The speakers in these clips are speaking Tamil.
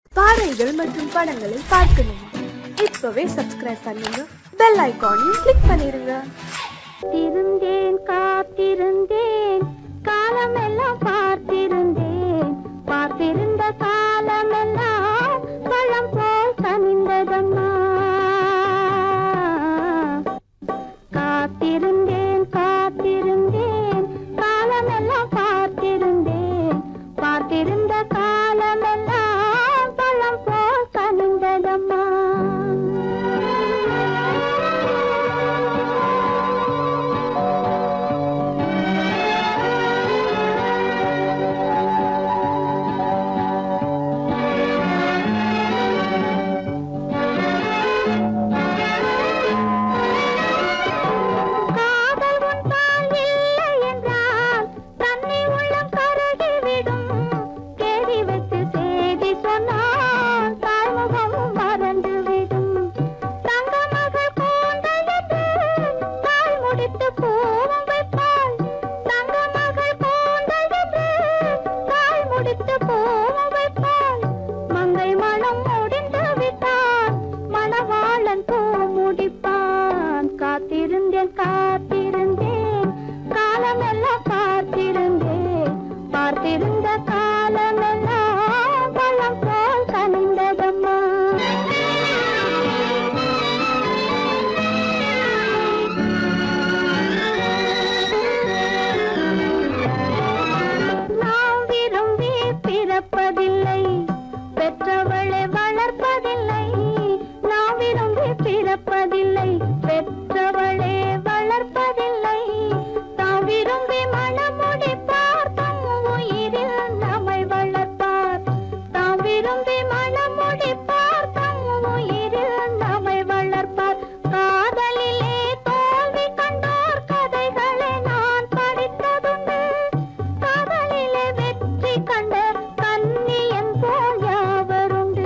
பாடல்கள் மற்றும் படங்களை பார்க்கணுமா இப்பவே சப்ஸ்கிரைப் பண்ணுங்க பெல் ஐகானையும் கிளிக் பண்ணிருங்க இருந்தேன் காத்திருந்தேன் காலமெல்லாம் பார்த்திருந்தேன் பார்த்திருந்த காலமெல்லாம் பழம் போல் கனிந்ததம்மா காத்திருந்தேன் காத்திருந்தேன் காலமெல்லாம் பார்த்திருந்தேன் பார்த்திருந்த காலமெல்லாம் பழம் போல் கனிந்ததம்மா காதல் உன்பால் இல்லை என்றால் தன்னை உள்ளம் கருகிவிடும் கேடி வைத்து செய்தி சொன்னால் தாய்முகமும் மறந்துவிடும் தங்க மகள் கூந்தலிட்டு தாய் முடித்து பூவும் வைப்பாள் தங்க மகள் கூந்தலிட்டு தாய் முடித்து பூவும் வைப்பாள் மங்கை மனம் முடிந்து விட்டான் மணவாளன் பூ முடிப்பான் காத்திருந்தேன் காத்திருந்தேன் காலமெல்லாம் பார்த்திருந்தேன் பார்த்திருந்த காலமெல்லாம் பழம் போல் கனிந்ததம்மா நாம் விரும்பி பிறப்பதில்லை பெற்றவளை வளர்ப்பதில்லை நாம் விரும்பி பிறப்பதில்லை பெற்றவளே வளர்ப்பதில்லை தாம் விரும்பி மனமுடிப்பார் தம் உயிரில் நம்மை வளர்ப்பார் தாம் விரும்பி மனமுடிப்பார் தம் உயிரில் நம்மை வளர்ப்பார் காதலிலே தோல்வி கண்டோர் கதைகளை நான் படித்ததுண்டு காதலிலே வெற்றி கண்ட கன்னியன் போல் யாவருண்டு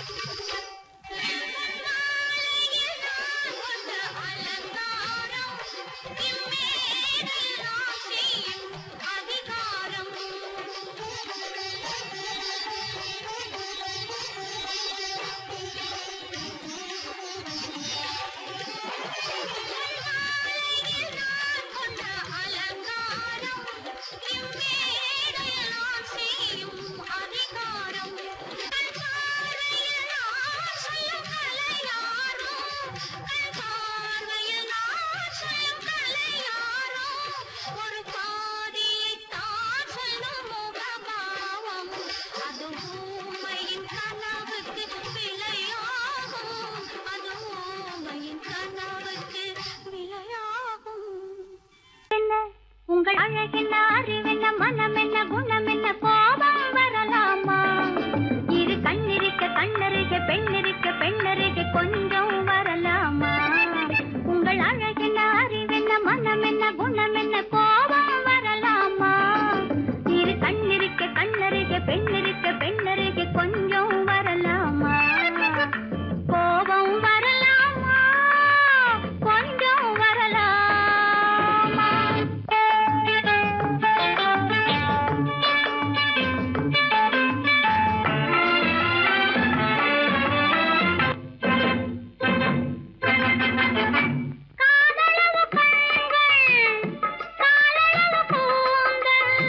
என்ன உங்கள் அழகென்ன அறிவென்ன மனம் என்ன குணம் என்ன கோபம் வரலாமா இரு கண்ணிருக்க கண்ணருக பெண்ணிருக்க பெண்ணருக கொஞ்சம் வரலாமா உங்கள் அழகென்ன அறிவென்ன மனம் என்ன குணம் என்ன கோபம் வரலாமா இரு கண்ணிருக்க கண்ணருக பெண்ணிருக்க பெண்ணருக கொஞ்சம் வரலாமா கோபம் வரலாமா கொஞ்சம் வரலாமா காதலவு கண்கள் காலளவு கூந்தல்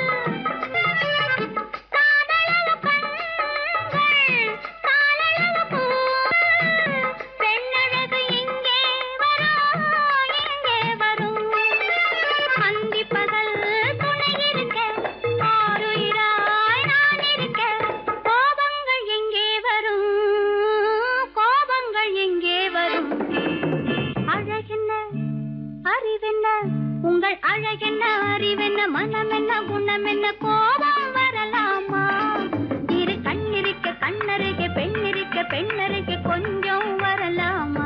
காதலவு கண்கள் காலளவு கூந்தல் பெண்ணழகு இங்கே வரும் இங்கே வரும் அந்தி பகல் துணை இருக்க ஆருயிராய் நான் இருக்க கோபங்கள் எங்கே வரும் கோபங்கள் எங்கே வரும் அழகென்ன அறிவென்ன உங்கள் அழகென்ன அறிவென்ன மனம் என்ன குணம் என்ன கோபம் வரலாமா இரு கண்ணிருக்க கண்ணருக பெண்ணிருக்க பெண்ணருக கொஞ்சம் வரலாமா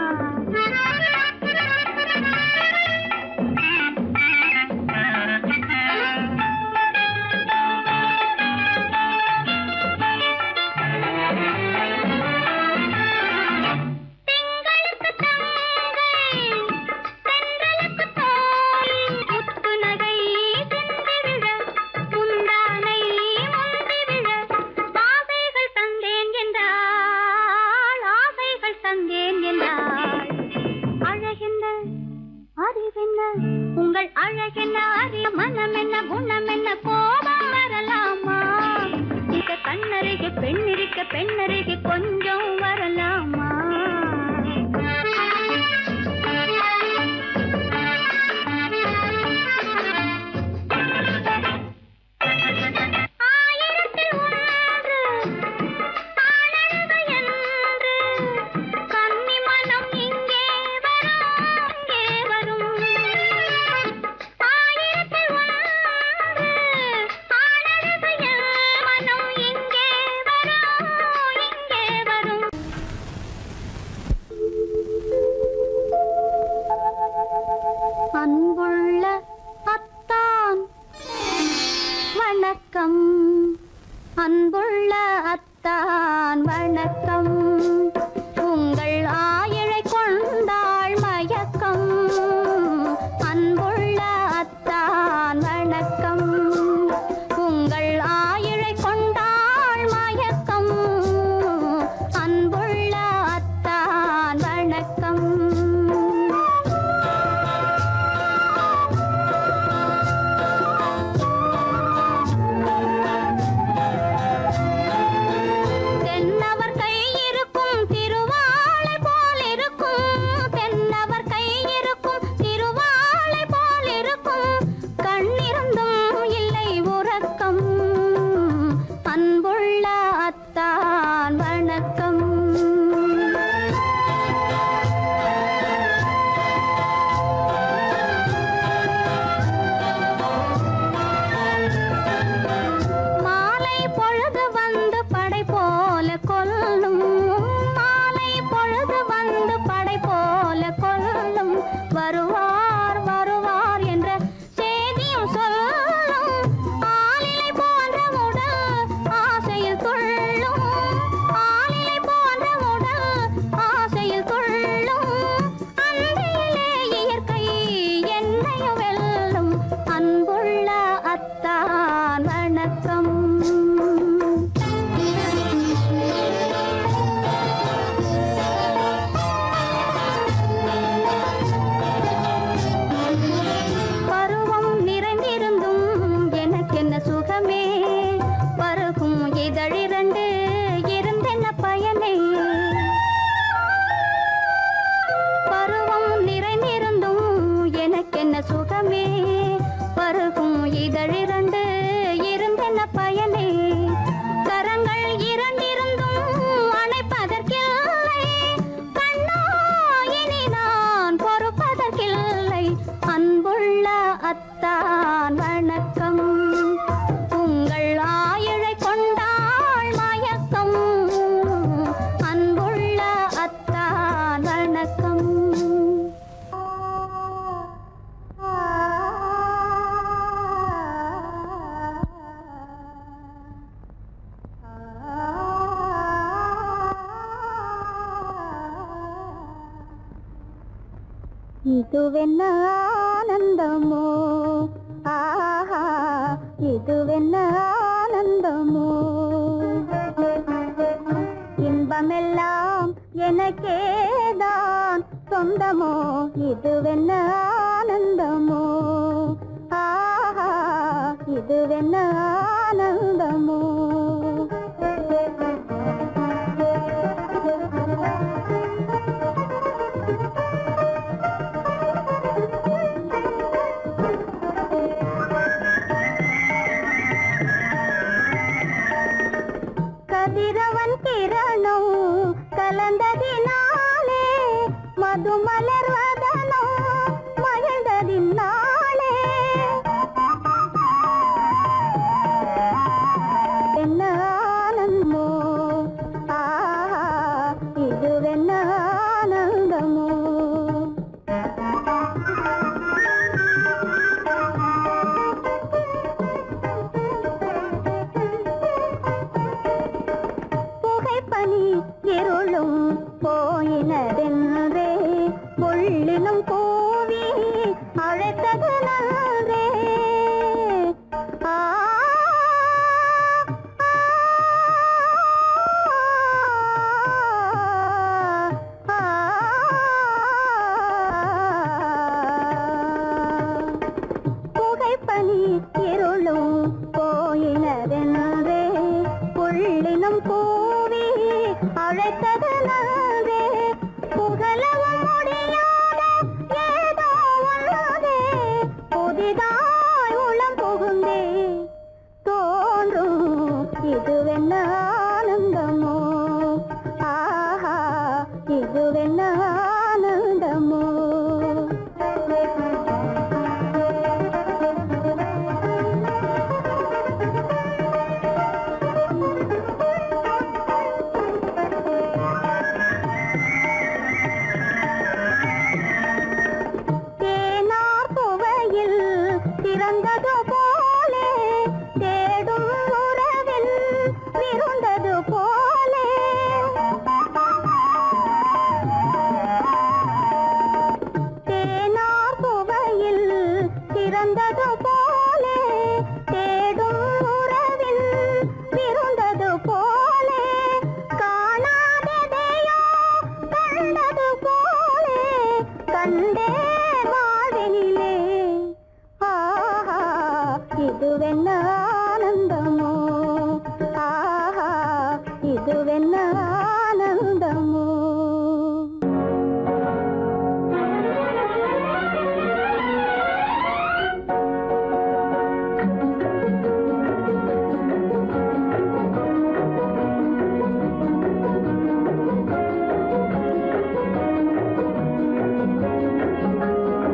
திங்களுக்கு தங்கை தென்றலுக்கு தோல் முத்து நகை சிந்திவிழ முந்தானை முந்திவிழ ஆசைகள் தந்தேன் என்றாள் ஆசைகள் தந்தேன் என்றாள் அழகென்ன அறிவென்ன உங்கள் அழகென்ன அறி மனம் என்ன குணம் என்ன கோபம் வரலாமா இத கண்ணருகே பெண்ணிருக்க பெண்ணருகே கொஞ்சம் வரலாமா ஆயிரத்தில் ஒன்று ஆனழகு என்று கன்னி மனம் இங்கே வரும் இங்கே வரும் ஆயிரத்தில் ஒன்று ஆனழகு என் மனம் இங்கே வரும் இங்கே வரும் அன்புள்ள அத்தான் வணக்கம் அன்புள்ள அத்தான் வணக்கம் உங்கள் ஆயிழை கொண்டாள் மயக்கம் அன்புள்ள அத்தான் வணக்கம் உங்கள் ஆயிழை கொண்டாள் மயக்கம் அன்புள்ள அத்தான் வணக்கம் இதழிரண்டு இருந்தென்ன பயனே கரங்கள் இரண்டிருந்தும் அணைப்பதற்கில்லை கண்ணா இனி நான் பொறுப்பதற்கில்லை அன்புள்ள அத்தான் வணக்கம் உங்கள் ஆயுளை கொண்டாள் மயக்கம் அன்புள்ள அத்தான் வணக்கம் இதுவென்ன ஆனந்தமோ ஆஹா இதுவென்ன ஆனந்தமோ இன்பமெல்லாம் எனக்கேதான் சொந்தமோ இதுவென்ன ஆனந்தமோ ஆஹா இதுவென்ன ஆனந்தமோ கதிரவன் கிரணம் கலந்ததினாலே மது மலர்வதனோ மகிழ்ந்ததினாலே என்ன ஆனந்தமோ ஆஹா இதுவென்ன ஆனந்தமோ புகைப்பனி இருளும் போயினதென்றே புள்ளினும் கூவி அழைத்தது நன்றே ஆ, ஆ, ஆ. புகைப்பனி இருளும் போயினதென்றே புள்ளினும் கூவி அழைத்தது நன்றே புகழவும் முடியாத ஏதோ உள்ளதே புதிதாய் உளம் புகுந்தே தோன்றும் இதுவென்ன ஆனந்தமோ ஆஹா இதுவென்ன ஆனந்தமோ தேனார் புவையில் திறந்தது போலே தேடும் உறவில் விருந்தது போலே தேனார் புவையில் திறந்தது போலே தேடும் உறவில் விருந்தது போலே காணாததையோ கண்டது போலே கண்டே வாழ்வினிலே ஆஹா இதுவென்ன ஆனந்தமோ ஆஹா இதுவென்ன ஆனந்தமோ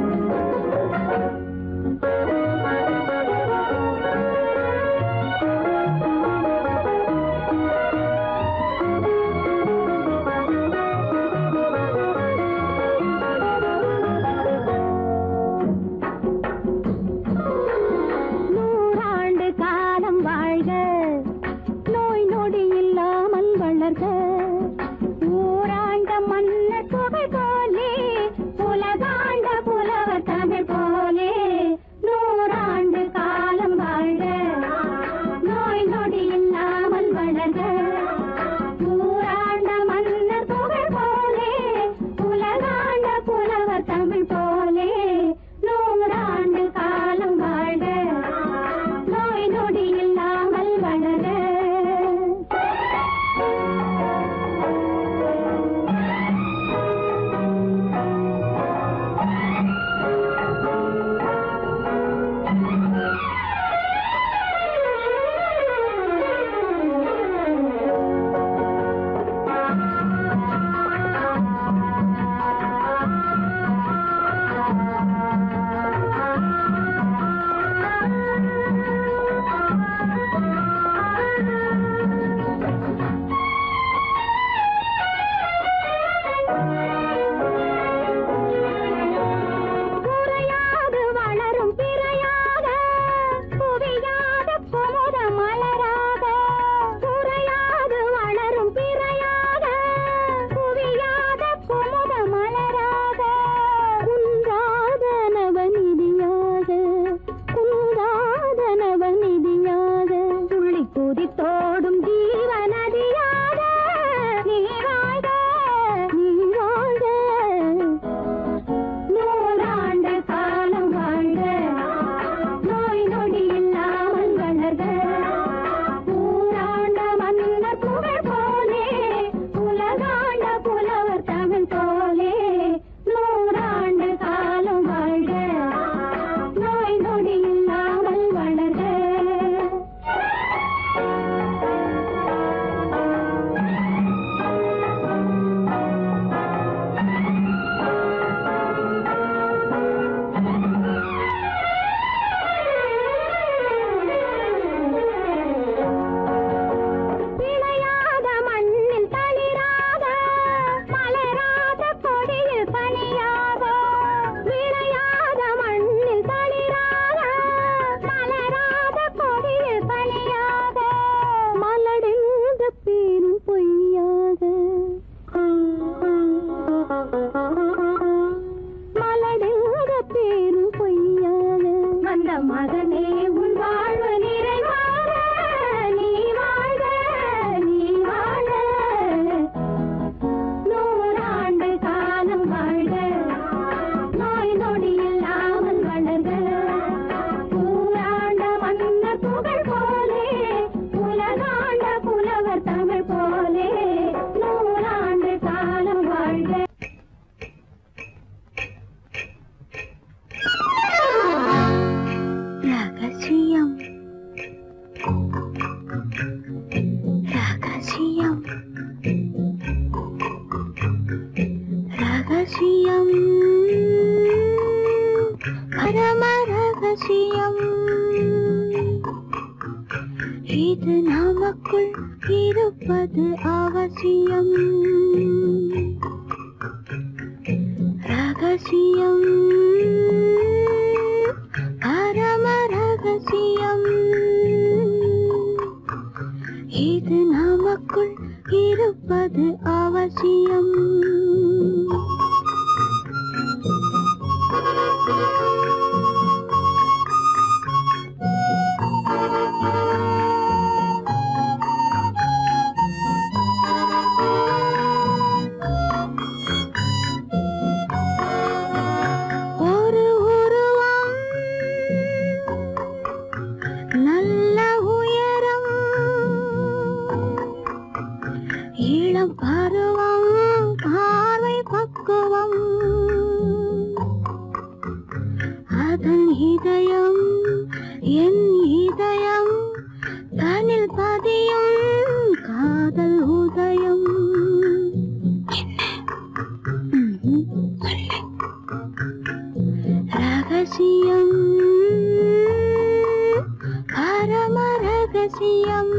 ஆ இது நமக்குள் இருப்பது அவசியம் ரகசியம் பரம ரகசியம் இது நமக்குள் இருப்பது அவசியம் ஒரு உருவம் நல்ல உயரம் இளம் பருவம் பார்வை பக்குவம் அதன் இதயம் என் இதயம் தனில் பதியும் காதல் உதயம் ம்ஹும். ரகசியம் பரம ரகசியம்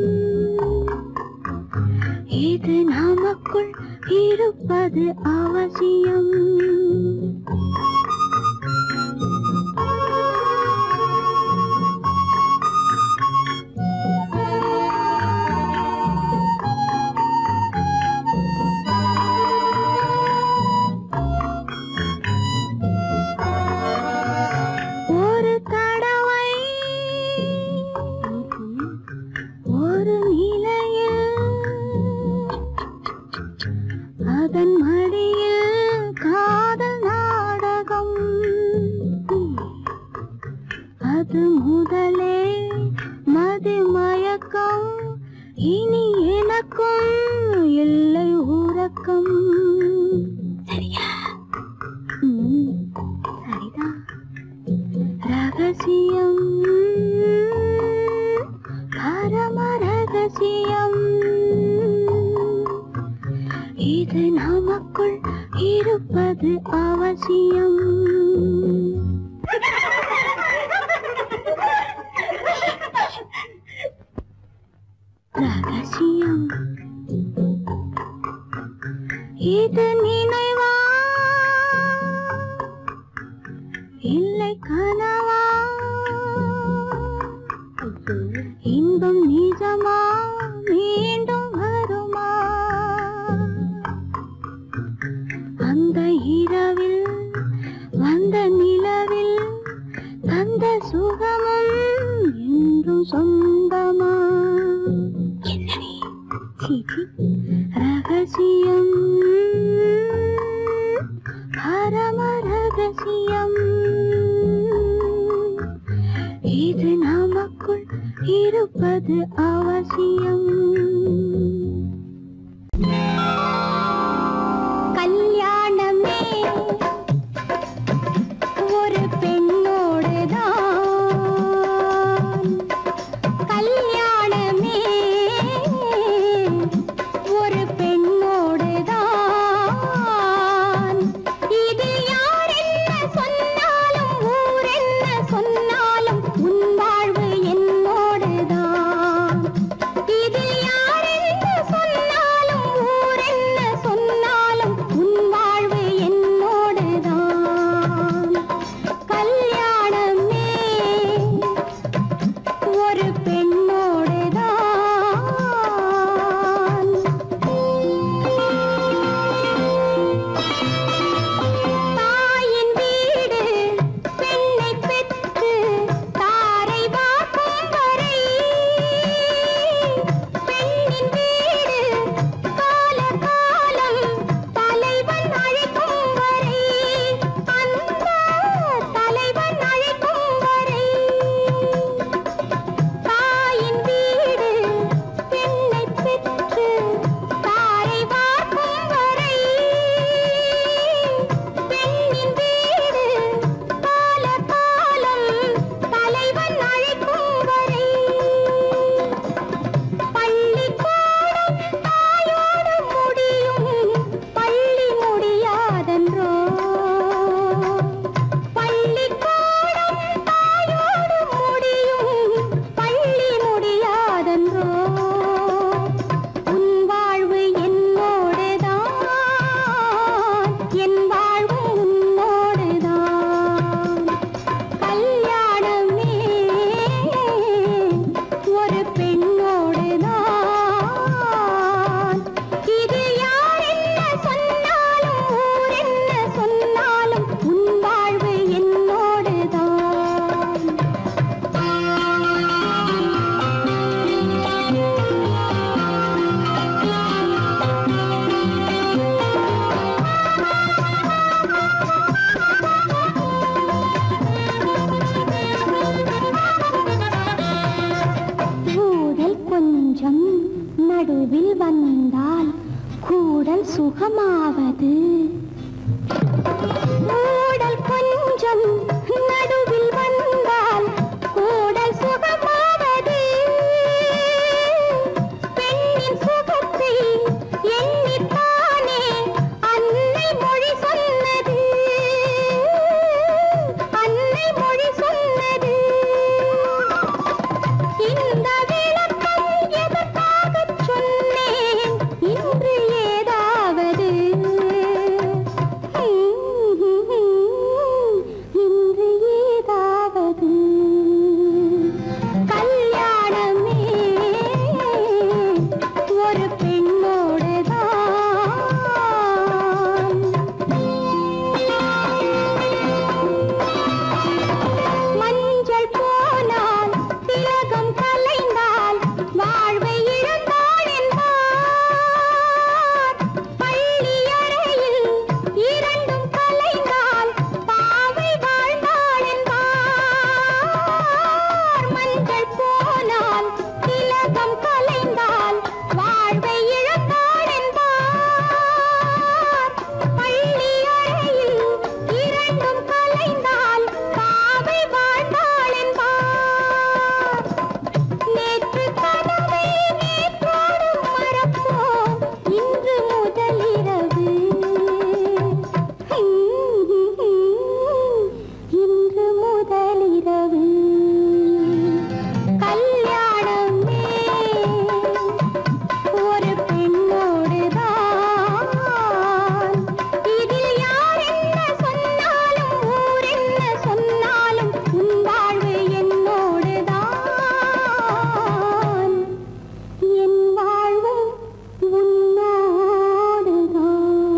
இது நமக்குள் இருப்பது அவசியம் ஒரு தடவை ஒரு நிலையில் அதன் மடியில் காதல் நாடகம் அது முதலே மதி மயக்கம் இனி எனக்கும் இல்லை உறக்கம் சரியா ம், சரிதான் ரகசியம் பரம ரகசியம் இது நமக்குள் இருப்பது அவசியம் ரகசியம் இது நினைவா இல்லை கனவா இன்பம் நிஜமா மீண்டும் வருமா அந்த இரவில் வந்த நிலவில் தந்த சுகமும் என்றும் சொந்தமா என்னடி சீச்சி ரகசியம் பரம ரகசியம் இது நமக்குள் இருப்பது அவசியம் கல்யாணமே ஒரு பெண்ணோடுதான் கல்யாணமே ஒரு பெண்ணோடுதான் இதில் யார் என்ன சொன்னாலும் ஊர் என்ன சொன்னாலும் உன் வாழ்வு என்னோடுதான் இதில் யார் என்ன சொன்னாலும் ஊர் என்ன சொன்னாலும் உன் வாழ்வு என்னோடுதான் கல்யாணமே ஒரு பெண்ணோடுதான் தாயின் வீடு பெண்ணை பெற்று தாரை வாக்கும் வரை பெண்ணின் வீடு கால காலம் தலைவன் அழைக்கும் வரை அந்த தலைவன் அழைக்கும் வரை நடுவில் வந்தால் கூடல் சுகமாவது கூடல் கொஞ்சம் நடுவில் வந்தால் கூடல் சுகமாவது பெண்ணின் சுகத்தை எண்ணித்தானே அன்னை மொழி சொன்னது அன்னை மொழி சொன்னது இந்த விளக்கம் எதற்காகச் சொன்னேன் இன்று ஏதாவது இன்று ஏதாவது கல்யாணமே ஒரு பெண்ணோடுதான் மஞ்சள் போனால் திலகம் கலைந்தால் வாழ்வை இழந்தாள் என்பார் பள்ளி அறையில் இரண்டும் கலைந்தால் பாவை வாழ்ந்தாள் என்பார் மஞ்சள் போனால் திலகம் கலைந்தால் வாழ்வை இழந்தாள் என்பார் பள்ளி அறையில் இரண்டும் கலைந்தால் பாவை வாழ்ந்தாள் என்பார் நேற்று கனவை நேற்றோடு மறப்போம் இன்று முதலிரவு இன்று முதலிரவு கல்யாணமே ஒரு பெண்ணோடுதான் இதில் யார் என்ன சொன்னாலும் ஊர் என்ன சொன்னாலும் உன் வாழ்வு என்னோடுதான் என் வாழ்வும் உன்னோடுதான்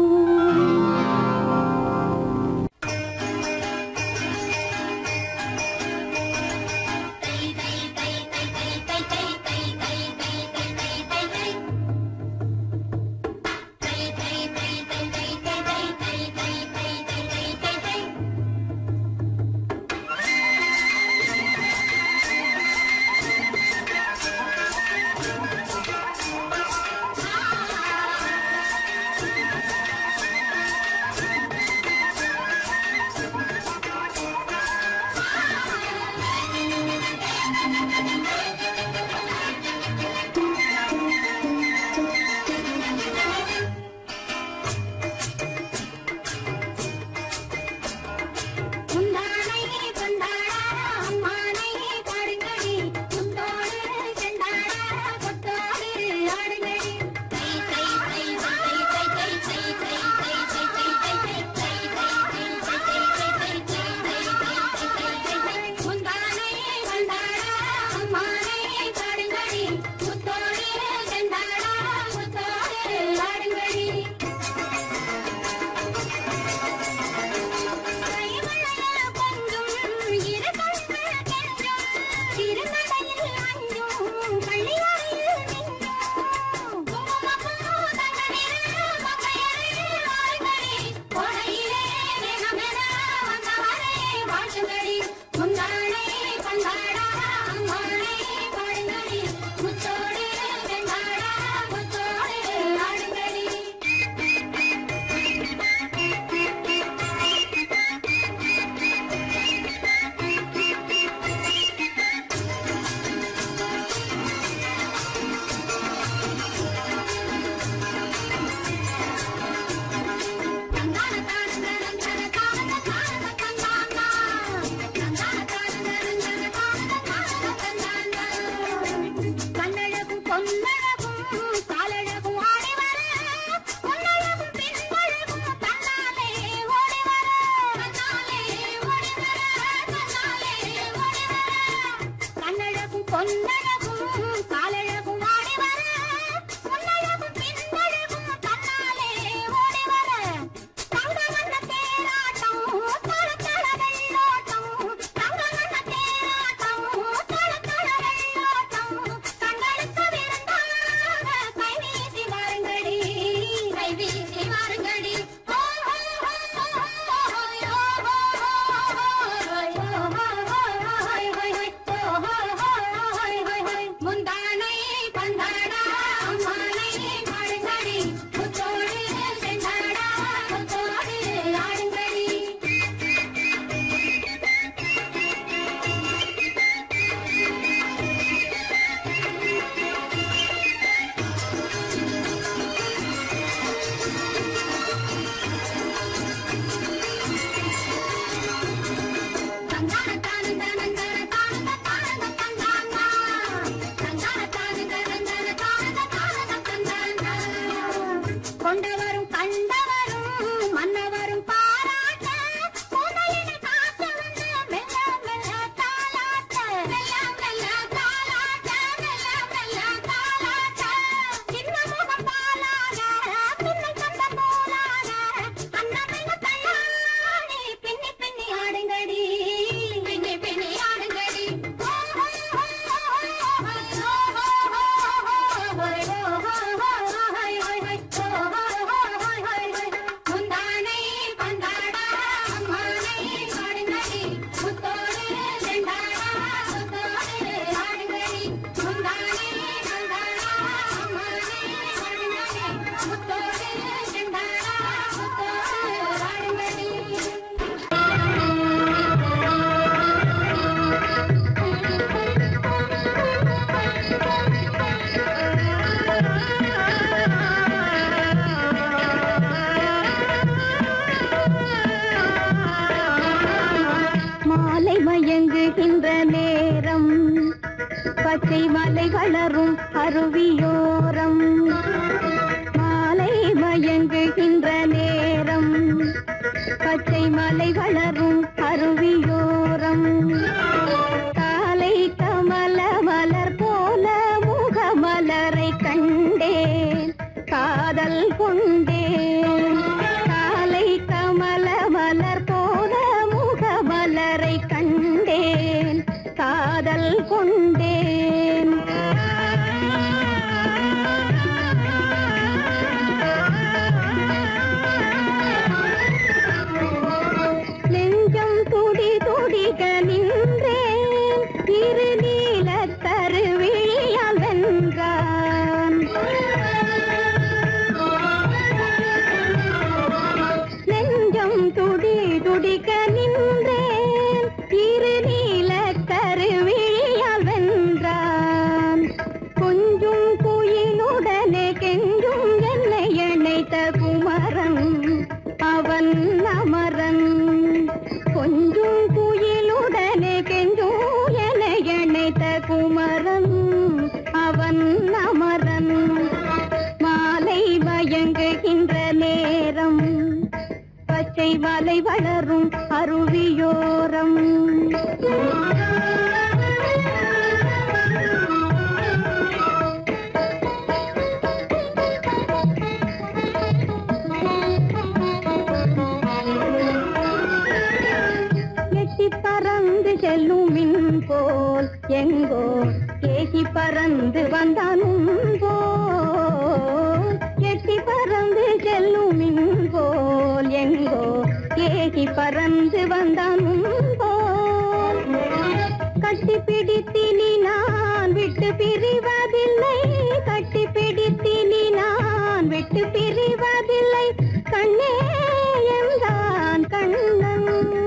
முந்தானை கொண்டாடா அம்மானை பாடுங்கடி முத்தோடு செண்டாடா கொத்தோடு ஆடுங்கடி தை தை தை தை தை தை தை தை தை தை தை தை முந்தானை கொண்டாடா அம்மானை பாடுங்கடி முத்தோடு செண்டாடா கொத்தோடு ஆடுங்கடி முத்தோடு வெண்டாடா முத்தோடு ஆடுங்கடி கண்ணழகும் பொன்னழகும் காலழகும் ஆடி வர பொன்னழகும் பின்னழகும் தன்னாலே ஓடி வர தன்னாலே ஓடி வர தன்னாலே ஓடி வர கண்ணழகும் பொன்னழகும் காலழகும் ஆடி வர பொன்னழகும் பின்னழகும் தன்னாலே ஓடி வர தங்க வண்ண தேராட்டம் தள தள வெள்ளோட்டம் தங்க வண்ண தேராட்டம் தள தள வெள்ளோட்டம் கண்களுக்கு விருந்தாக கை வீசி வாருங்கடி கை வீசி வாருங்கடி ஓ ஓ ஓ ஓ ஓ ஓ ஓ ஓ பச்சை மலை வளரும் அருவியோரம் மாலை மயங்குகின்ற நேரம் பச்சை மலை வளரும் அருவியோரம் காலை கமல மலர் போல முகமலரை கண்டேன் காதல் கொண்டேன் காலை கமல மலர் போல முகமலரை கண்டேன் காதல் கொண்டேன் நெஞ்சம் துடி துடிக்க நின்றேன் இரு நீல கருவிழியால் வென்றான் நெஞ்சம் துடி துடிக்க நின்றேன் இரு நீல கருவிழியால் வென்றான் கொஞ்சும் குயிலுடனே கெஞ்சும் என்னை இணைத்த குமரன் அவன் அமரன் கொஞ்சும் குயிலுடனே கெஞ்சும் என்னை இணைத்த குமரன் அவன் அமரன் மாலை மயங்குகின்ற நேரம் பச்சை மலை வளரும் அருவியோரம் எட்டி பறந்து செல்லும் மின் போல் எங்கோ ஏகி பறந்து வந்தானும் போல் எட்டி பறந்து செல்லும் மின் போல் எங்கோ ஏகி பறந்து வந்தானும் போல் கட்டி பிடித்தினி நான் விட்டு பிரிவதில்லை கட்டி பிடித்தினி நான் விட்டு பிரிவதில்லை கண்ணே என்றான் கண்ணன்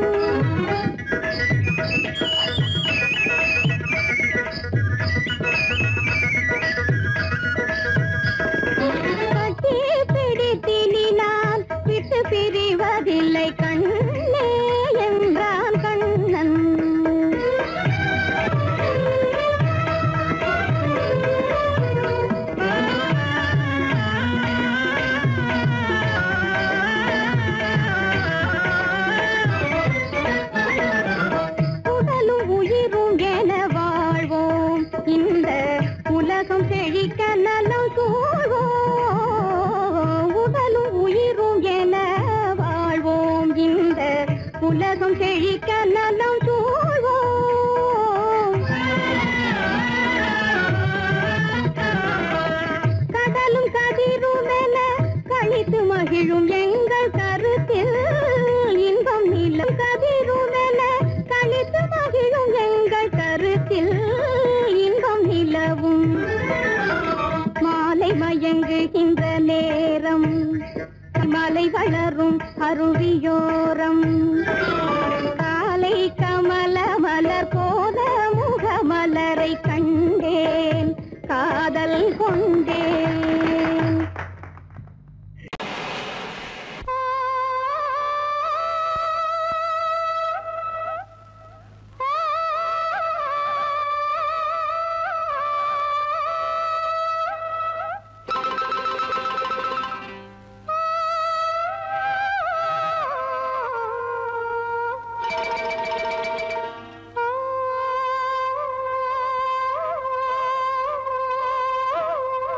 கட்டி பிடித்தினி நான் விட்டு பிரிவதில்லை கண்ணே என்றான் கண்ணன் உடலும் உயிரும் என வாழ்வோம் இந்த உலகம் செழிக்க நலம் சூழ்வோம் உடலும் உயிரும் என வாழ்வோம் இந்த உலகம் செழிக்க நலம் சூழ்வோம் கடலும் கதிரும் என கழித்து மகிழும் எங்கள் கருத்தில் இன்பம் நிலம் கதிரும் என கழித்து மகிழும் எங்கள் கருத்தில் இன்பம் நிலவும் மாலை மயங்குகின்ற நேரம் மலை வளரும் அருவியோரம் காலை கமல மலர் போல முகமலரை கண்டேன் காதல் கொண்டேன் ஆ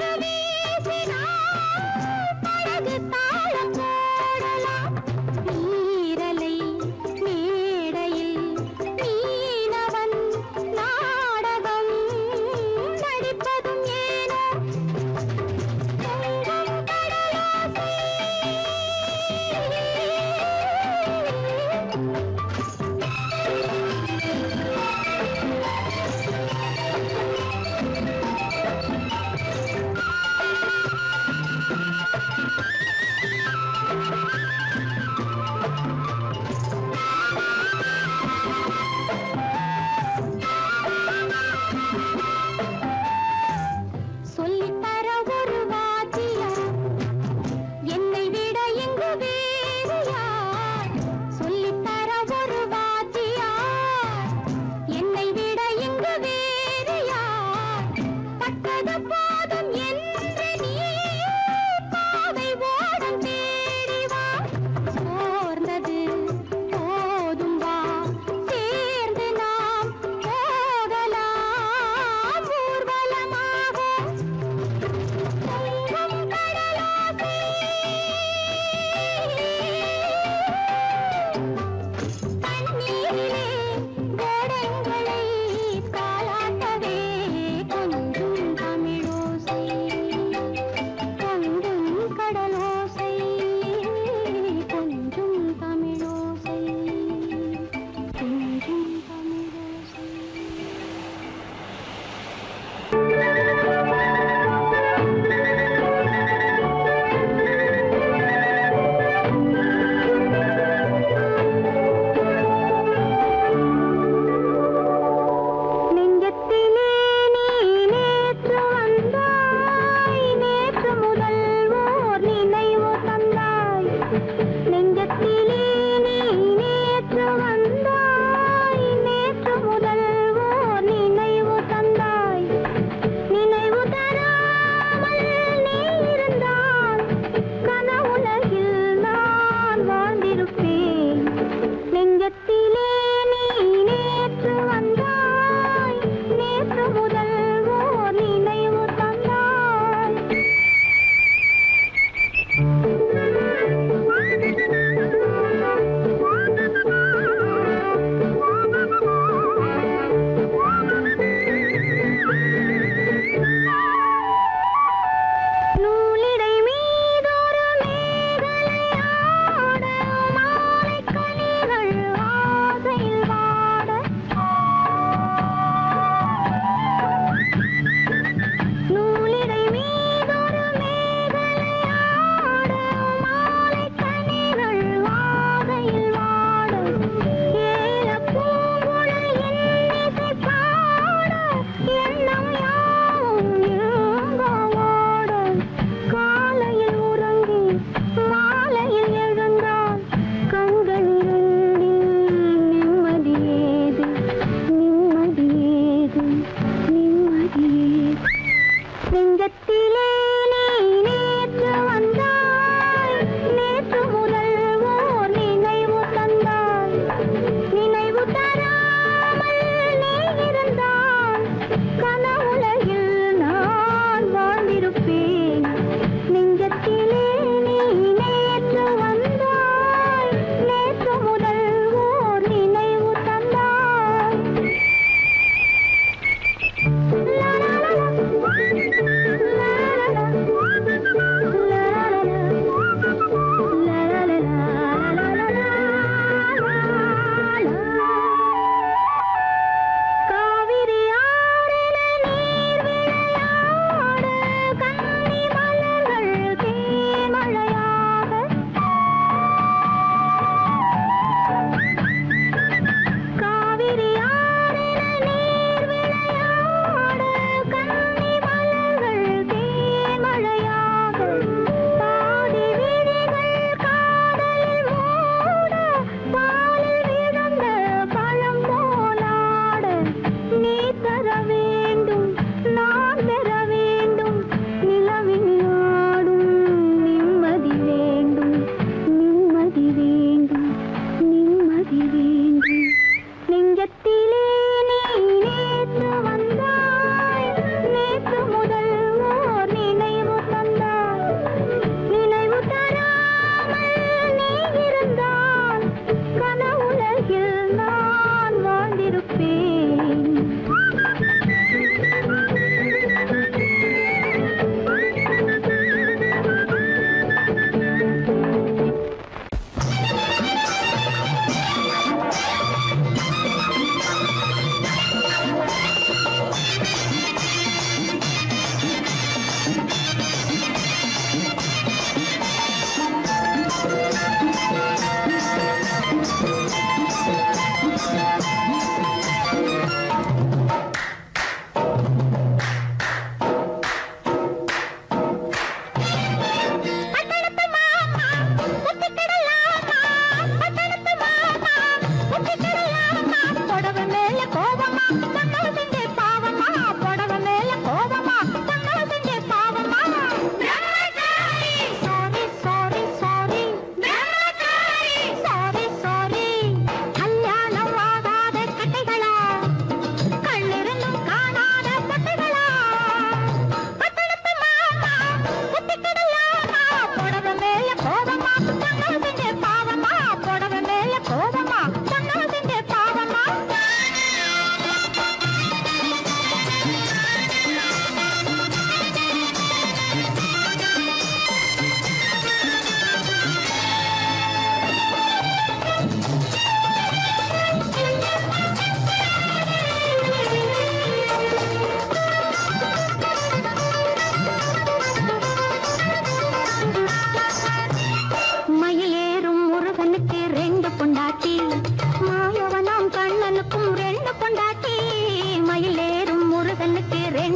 நிம்மதி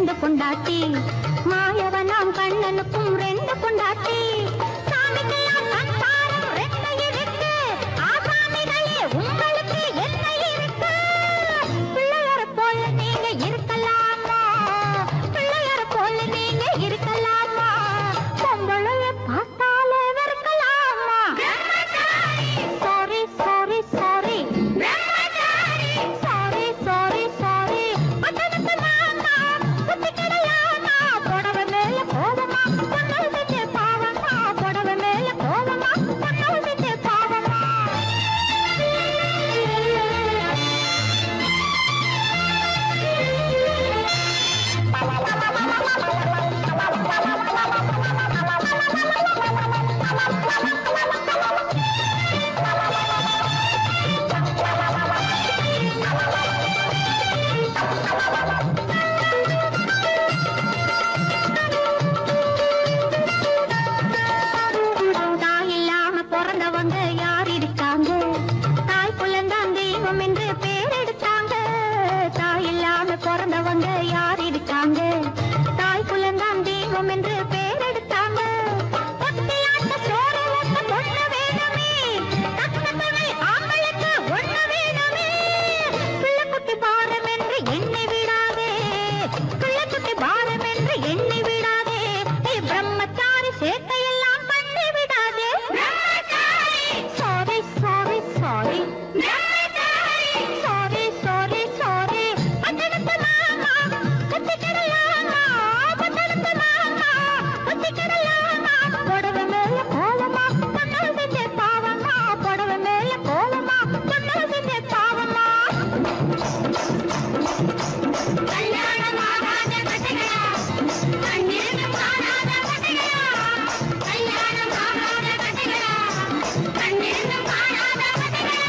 ரெண்டு பொண்டாட்டி மாயவனாம் கண்ணனுக்கும் ரெண்டு பொண்டாட்டி சாமிக்கெல்லாம் சம்சாரம் ரெண்டு இருக்கு ஆசாமிகளே உங்களுக்கு என்ன இருக்கு பிள்ளையார போல நீங்க இருக்கலாமா பிள்ளையார போல நீங்க இருக்கலாமா பொம்பளைய பார்த்தாலே வெறுக்கலாமா sorry sorry sorry sorry sorry sorry பட்டணத்து மாமா புத்தி கிடையாமா புடவை மேல கோவமா பொண்ணு செஞ்ச பாவமா புடவை மேல கோவமா பொண்ணு செஞ்ச பாவமா தாய் இல்லாம பிறந்தவங்க யார் இருக்காங்க தாய் புள்ளந்தான் தெய்வம் என்று பேர் எடுத்தாங்க தாய் இல்லாம பிறந்தவங்க யார் இருக்காங்க தாய் புள்ளந்தான் தெய்வம் என்று பேர் எடுத்தாங்க ஒத்தையாட்ட சோறு ஊட்ட பொண்ணு வேணுமே தக்க துணை ஆம்பளுக்கு ஒண்ணு வேணுமே பிள்ளைக்குட்டி பாரம் என்று எண்ணி விடாதே பிள்ளைக்குட்டி பாரம் என்று எண்ணி விடாதே நீ பிரம்மச்சாரி சேட்டையெல்லாம் பண்ணி விடாதே sorry sorry sorry sorry sorry sorry பட்டணத்து மாமா புத்தி கிடையாமா பட்டணத்து மாமா புத்தி கிடையாமா புடவை மேல கோலமா பொண்ணு செஞ்ச பாவமா புடவை மேல கோலமா பொண்ணு செஞ்ச பாவமா கல்யாணமாகாத கட்டைகளா கண்ணீரும் காணாத கட்டைகளா கல்யாணமாகாத கட்டைகளா கண்ணீரும் காணாத கட்டைகளா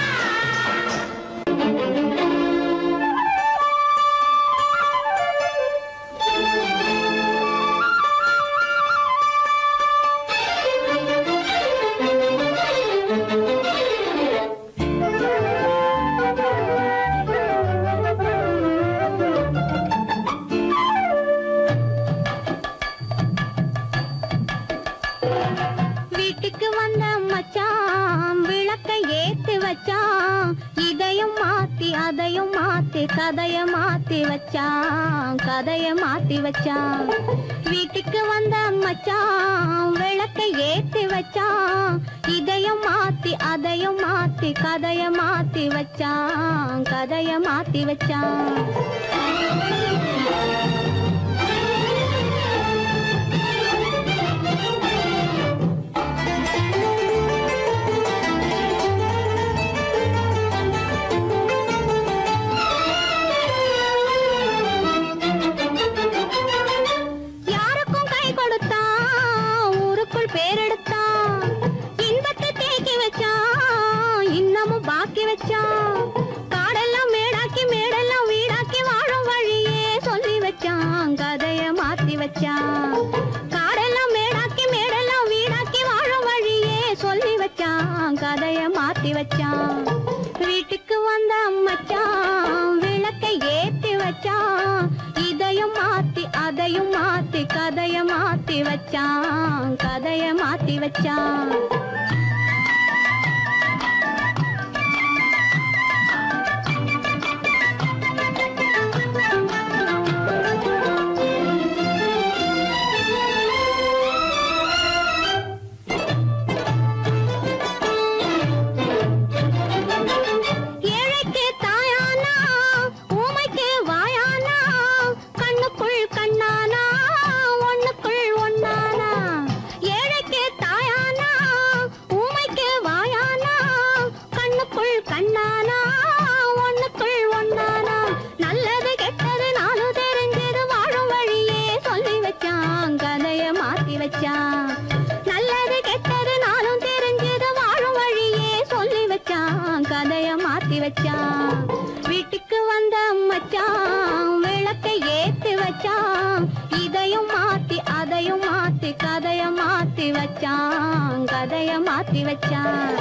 வீட்டுக்கு வந்த மச்சான் விளக்க ஏத்தி வச்சான் இதையும் மாத்தி அதையும் மாத்தி கதைய மாத்தி வச்சான் கதைய மாத்தி வச்சான் வீட்டுக்கு வந்த மச்சான் விளக்க ஏத்தி வச்சான் இதையும் மாத்தி அதையும் மாத்தி கதைய மாத்தி வச்சான் கதைய மாத்தி வச்சான் யாருக்கும் கை கொடுத்தான் ஊருக்குள் பேரெடுத்தான் இன்பத்தை தேக்கி வச்சான் இன்னமும் பாக்கி வச்சான் காடெல்லாம் மேடாக்கி மேடெல்லாம் வீடாக்கி வாழும் வழியே சொல்லி வச்சான் கதைய மாத்தி வச்சான் காடெல்லாம் மேடாக்கி மேடெல்லாம் வீடாக்கி வாழும் வழியே சொல்லி வச்சான் கதைய மாத்தி வச்சான் வீட்டுக்கு வந்த மச்சான் விளக்கை ஏத்தி வச்சான் இதையும் மாத்தி அதையும் மாத்தி கதைய மாத்தி வச்சான் கதைய மாத்தி வச்சான் ஏழைக்கு தாயானா ஊமைக்கு வாயானா கண்ணுக்குள் கண்ணானா ஒண்ணுக்குள் ஒண்ணானா ஏழைக்கு தாயானா ஊமைக்கு வாயானா கண்ணுக்குள் கண்ணானா ஒண்ணுக்குள் ஒண்ணானா நல்லது கெட்டது நானும் தெரிஞ்சது வாழும் வழியே சொல்லி வச்சான் கதைய மாத்தி வச்சான் நல்லது கெட்டது நானும் தெரிஞ்சது வாழும் வழியே சொல்லி வச்சான் கதைய மாத்தி வச்சான் வீட்டுக்கு வந்த மச்சான் விளக்கை ஏத்தி வச்சான் இதையும் மாத்தி அதையும் மாத்தி கதைய மாத்தி வச்சான் கதைய மாத்தி வச்சான்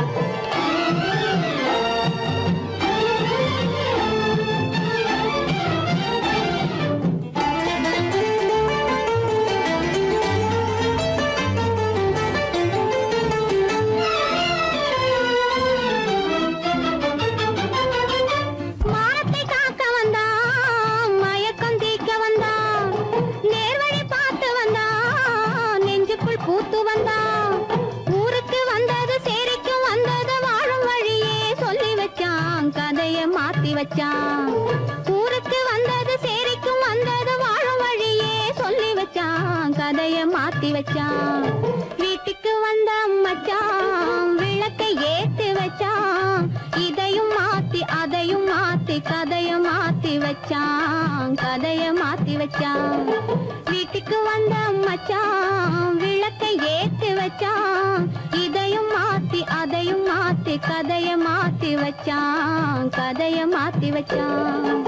கதைய மாத்தி வச்சான் வீட்டுக்கு வந்த மச்சான் விளக்கை ஏத்தி வச்சான் இதையும் மாத்தி அதையும் மாத்தி கதைய மாத்தி வச்சான் கதைய மாத்தி வச்சான் வீட்டுக்கு வந்த மச்சான் விளக்கை ஏத்தி வச்சான் இதையும் மாத்தி அதையும் மாத்தி கதைய மாத்தி வச்சான் கதைய மாத்தி வச்சான்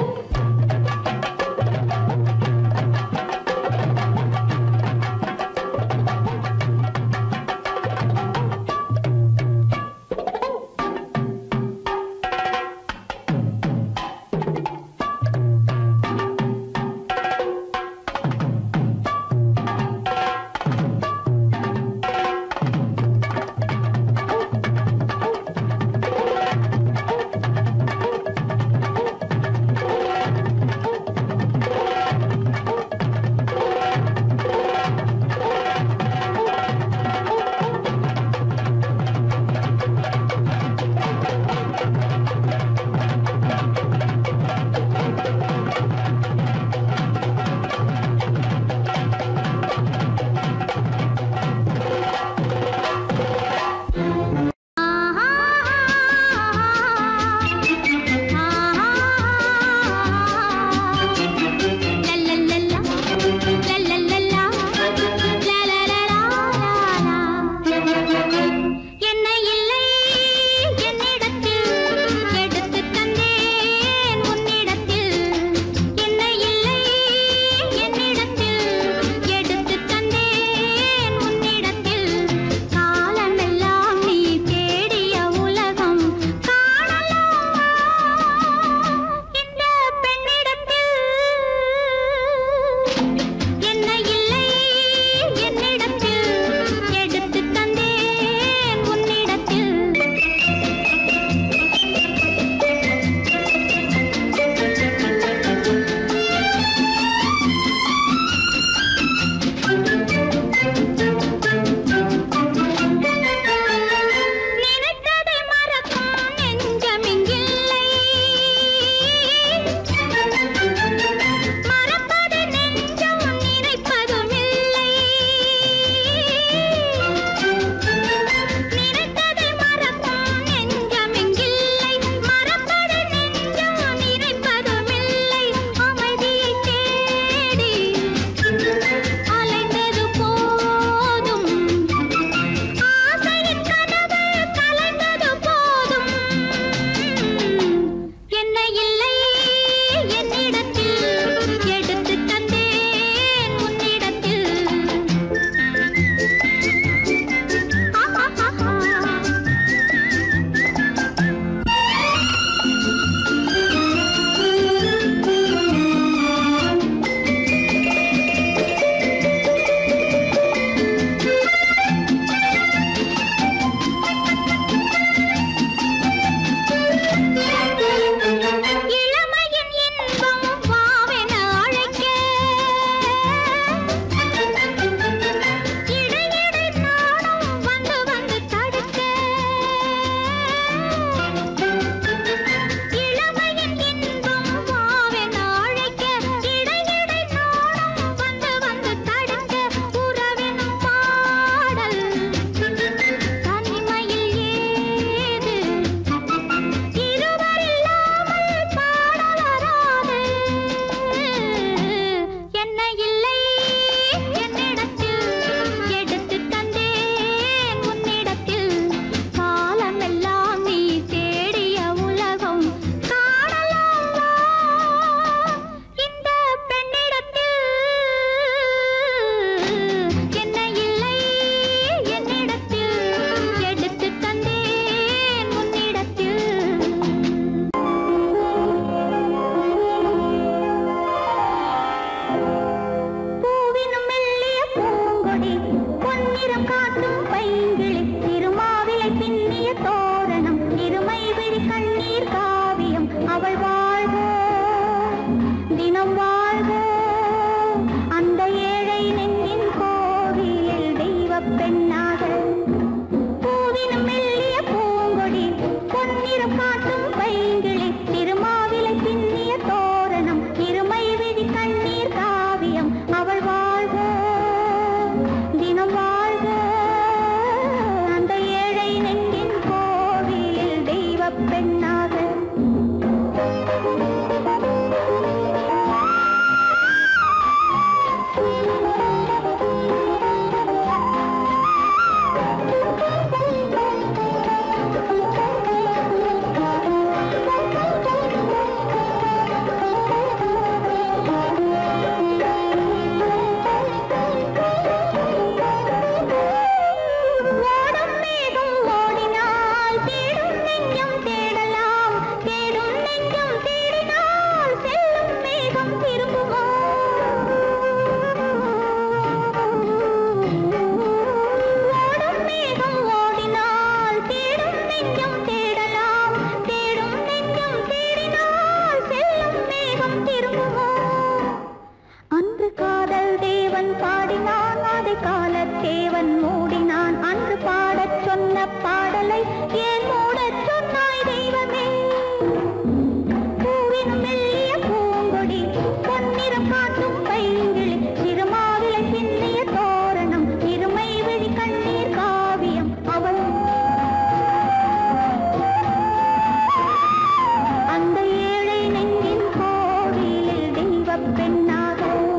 கண்ணன் பாடினான் அதை காலத்தேவன் மூடினான் அன்று பாடச் சொன்ன பாடலை ஏன் மூடச் சொன்னாய் தெய்வமே பூவினும் மெல்லிய பூங்கொடி பொன்னிறம் காட்டும் பைங்கிளி சிறுமாவிலை பின்னிய தோரணம் இருமை விழி கண்ணீர் காவியம் அவள் அந்த ஏழை நெஞ்சின் கோவிலில் தெய்வப் பெண்ணாக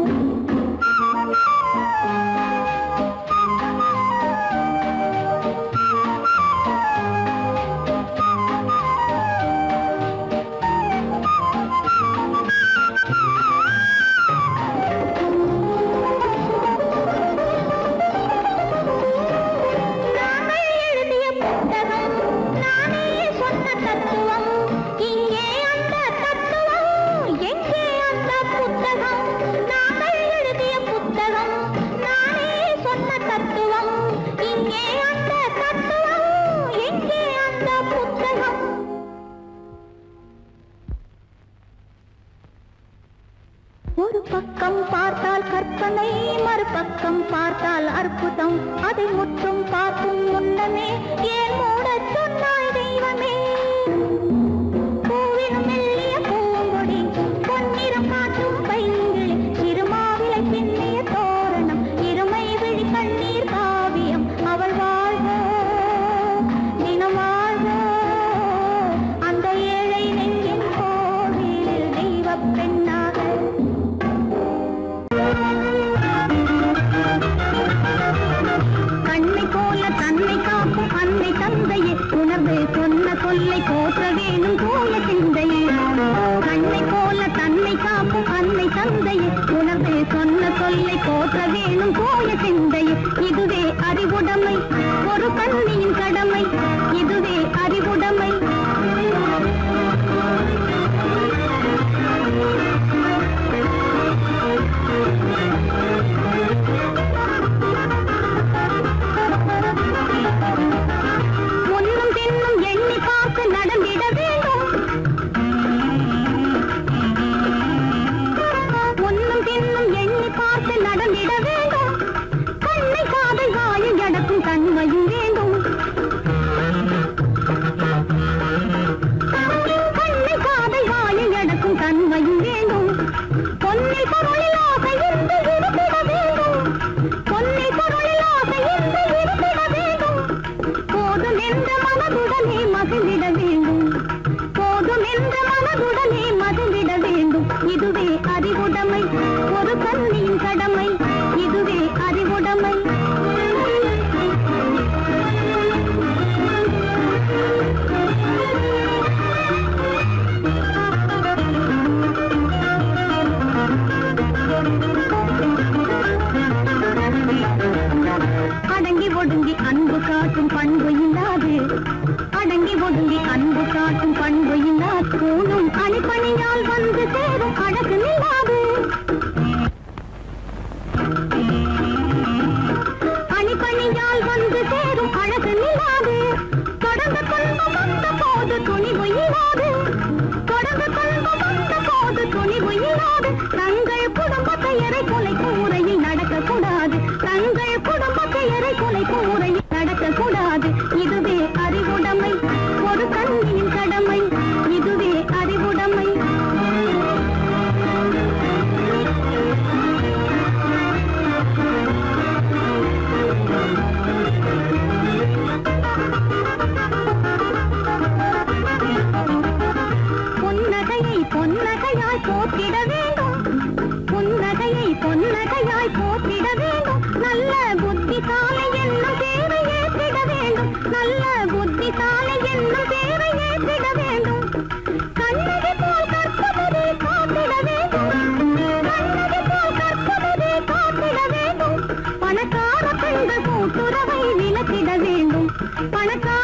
நாங்கள் எழுதிய புத்தகம் நானே சொன்ன தத்துவம் இங்கே அந்த தத்துவம் எங்கே அந்த புத்தகம் நாங்கள் எழுதிய புத்தகம் நானே சொன்ன தத்துவம் இங்கே அந்த தத்துவம் எங்கே அந்த புத்தகம் ஒரு பக்கம் பார்த்தால் கற்பனை மறுபக்கம் பார்த்தால் அற்புதம் அதை முற்றும் பார்க்கும் முன்னமே ஏன் மூடச் சொன்னாய் தெய்வமே பூவினும் மெல்லிய பூங்கொடி பொன்னிறம் காட்டும் பைங்கிளி சிறுமாவிலை பின்னிய தோரணம் இருமை விழி கண்ணீர் காவியம் அவள் வாழ்க தினம் வாழ்க அந்த ஏழை நெஞ்சின் கோவிலில் தெய்வப் பெண்ணாக கண்ணை போல தன்னை காக்கும் அன்னை தந்தையே உணர்வு சொன்ன சொல்லை போற்ற வேணும் தூய சிந்தையே கண்ணை போல தன்னை காக்கும் அன்னை தந்தையே உணர்வு சொன்ன சொல்லை போற்ற வேணும் தூய சிந்தையே இதுவே அறிவுடைமை ஒரு கண்ணியின் கடமை இதுவே அறிவுடைமை முன்னும் பின்னும் எண்ணி பார்த்து நடந்திட வேண்டும் முன்னும் பின்னும் எண்ணி பார்த்து நடந்திட வேண்டும் கண்ணை காதை வாயை அடக்கும் தன்மையும் வேண்டும் கண்ணை காதை வாயை அடக்கும் தன்மையும் வேண்டும் பொன்னை பொருளில் ஆசை இருந்து இருந்திட வேண்டும் பொன்னை பொருளில் ஆசை இருந்து இருந்திட வேண்டும் போதும் என்ற மனதுடனே மகிழ்ந்திட வேண்டும் போதும் என்ற மனதுடனே மகிழ்ந்திட வேண்டும் இதுவே அறிவுடைமை ஒரு கண்ணியின் கடமை இதுவே அறிவுடைமை அடங்கி ஒடுங்கி அன்பு காட்டும் பண்பு இல்லாது அடங்கி ஒடுங்கி அன்பு காட்டும் பண்பு இல்லாது கூணும் அணிப்பணியால் வந்து சேரும் அழகு நில்லாது அணிப்பணியால் வந்து சேரும் அழகு நில்லாது தொடர்ந்து துன்பம் வந்த போது துணிவு இல்லாது தொடர்ந்து துன்பம் வந்த போது துணிவு இல்லாது தங்கள் குடும்ப பெயரை கொலை கூரையில் நடக்கக்கூடாது தங்கள் குடும்ப பெயரை கொலை கூரையில் நடக்கக்கூடாது இதுவே அறிவுடைமை ஒரு கண்ணியின் கடமை இதுவே அறிவுடைமை புன்னகையை பொன்னகையாய் போற்றிட வேண்டும் புன்னகையை பொன்னகையாய் போற்றிட வேண்டும் நல்ல புத்திசாலை என்னும் தேவை ஏற்றிட வேண்டும் நல்ல புத்திசாலை என்னும் தேவை ஏற்றிட வேண்டும் கண்ணகி போல் கற்பவரே காத்திட வேண்டும் கண்ணகி போல் கற்பவரே காத்திட வேண்டும் பணக்கார பெண்கள் கூட்டுறவை விலக்கிட வேண்டும் பணக்கார